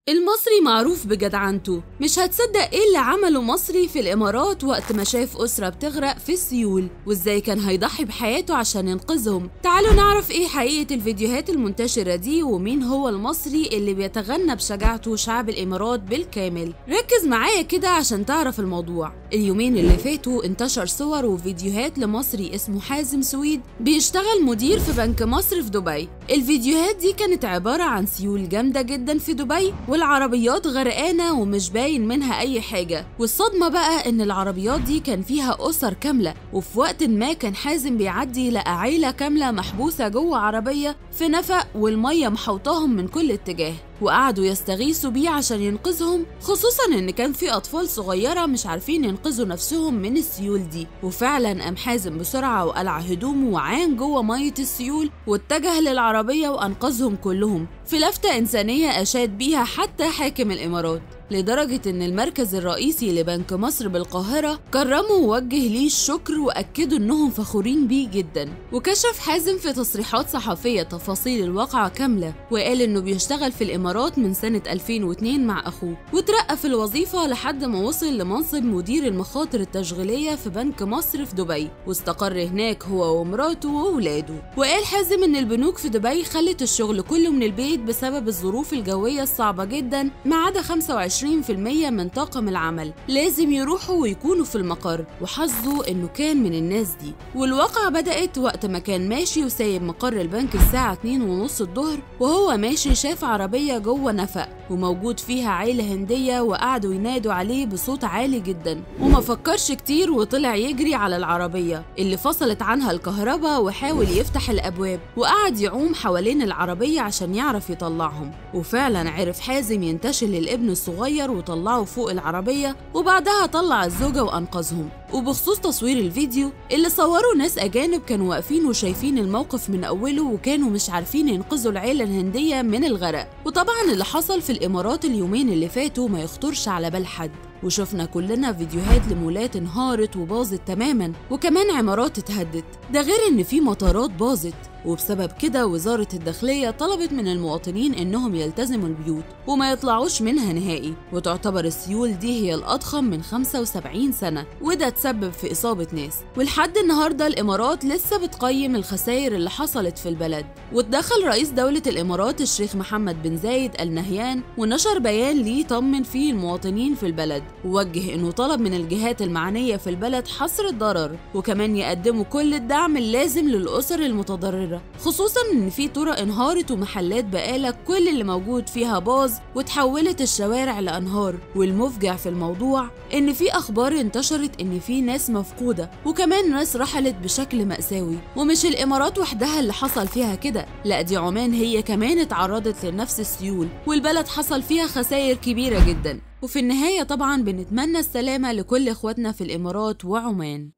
المصري معروف بجدعنته مش هتصدق ايه اللي عمله مصري في الامارات وقت ما شاف اسره بتغرق في السيول وازاي كان هيضحي بحياته عشان ينقذهم تعالوا نعرف ايه حقيقه الفيديوهات المنتشره دي ومين هو المصري اللي بيتغنى بشجاعته شعب الامارات بالكامل ركز معايا كده عشان تعرف الموضوع اليومين اللي فاتوا انتشر صور وفيديوهات لمصري اسمه حازم سويد بيشتغل مدير في بنك مصر في دبي الفيديوهات دي كانت عباره عن سيول جامده جدا في دبي والعربيات غرقانة ومش باين منها أي حاجة والصدمة بقى إن العربيات دي كان فيها أسر كاملة وفي وقت ما كان حازم بيعدي لقى عيلة كاملة محبوسة جوه عربية في نفق والمية محوطاهم من كل اتجاه وقعدوا يستغيثوا بيه عشان ينقذهم خصوصا ان كان في اطفال صغيره مش عارفين ينقذوا نفسهم من السيول دي وفعلا قام حازم بسرعه وقلع هدومه وعان جوه ميه السيول واتجه للعربيه وانقذهم كلهم في لفته انسانيه اشاد بيها حتى حاكم الامارات لدرجة إن المركز الرئيسي لبنك مصر بالقاهرة كرموا ووجه ليه الشكر وأكدوا إنهم فخورين بيه جدا وكشف حازم في تصريحات صحفية تفاصيل الواقعة كاملة وقال إنه بيشتغل في الإمارات من سنة 2002 مع أخوه وترقى في الوظيفة لحد ما وصل لمنصب مدير المخاطر التشغيلية في بنك مصر في دبي واستقر هناك هو ومراته وولاده وقال حازم إن البنوك في دبي خلت الشغل كله من البيت بسبب الظروف الجوية الصعبة جدا ما عدا 25 20% من طاقم العمل لازم يروحوا ويكونوا في المقر وحظه انه كان من الناس دي والواقعة بدأت وقت ما كان ماشي وسايب مقر البنك الساعة 2 ونص الظهر وهو ماشي شاف عربية جوه نفق وموجود فيها عيلة هندية وقعدوا ينادوا عليه بصوت عالي جدا وما فكرش كتير وطلع يجري على العربية اللي فصلت عنها الكهرباء وحاول يفتح الأبواب وقعد يعوم حوالين العربية عشان يعرف يطلعهم وفعلا عرف حازم ينتشل للابن الصغير وطلعه فوق العربية وبعدها طلع الزوجة وأنقذهم وبخصوص تصوير الفيديو اللي صوروا ناس أجانب كانوا واقفين وشايفين الموقف من أوله وكانوا مش عارفين ينقذوا العيلة الهندية من الغرق وطبعا اللي حصل في الإمارات اليومين اللي فاتوا ما يخطرش على بال حد وشفنا كلنا فيديوهات لمولات انهارت وباظت تماما وكمان عمارات اتهدت ده غير ان في مطارات باظت وبسبب كده وزارة الداخلية طلبت من المواطنين إنهم يلتزموا البيوت وما يطلعوش منها نهائي وتعتبر السيول دي هي الأضخم من 75 سنة وده تسبب في إصابة ناس ولحد النهاردة الإمارات لسه بتقيم الخسائر اللي حصلت في البلد وتدخل رئيس دولة الإمارات الشيخ محمد بن زايد النهيان ونشر بيان ليه طمن فيه المواطنين في البلد ووجه إنه طلب من الجهات المعنية في البلد حصر الضرر وكمان يقدموا كل الدعم اللازم للأسر المتضررة خصوصا ان في طرق انهارت ومحلات بقالة كل اللي موجود فيها باظ وتحولت الشوارع لانهار والمفجع في الموضوع ان في اخبار انتشرت ان في ناس مفقودة وكمان ناس رحلت بشكل مأساوي ومش الامارات وحدها اللي حصل فيها كده لا دي عمان هي كمان اتعرضت لنفس السيول والبلد حصل فيها خسائر كبيرة جدا وفي النهاية طبعا بنتمنى السلامة لكل اخواتنا في الامارات وعمان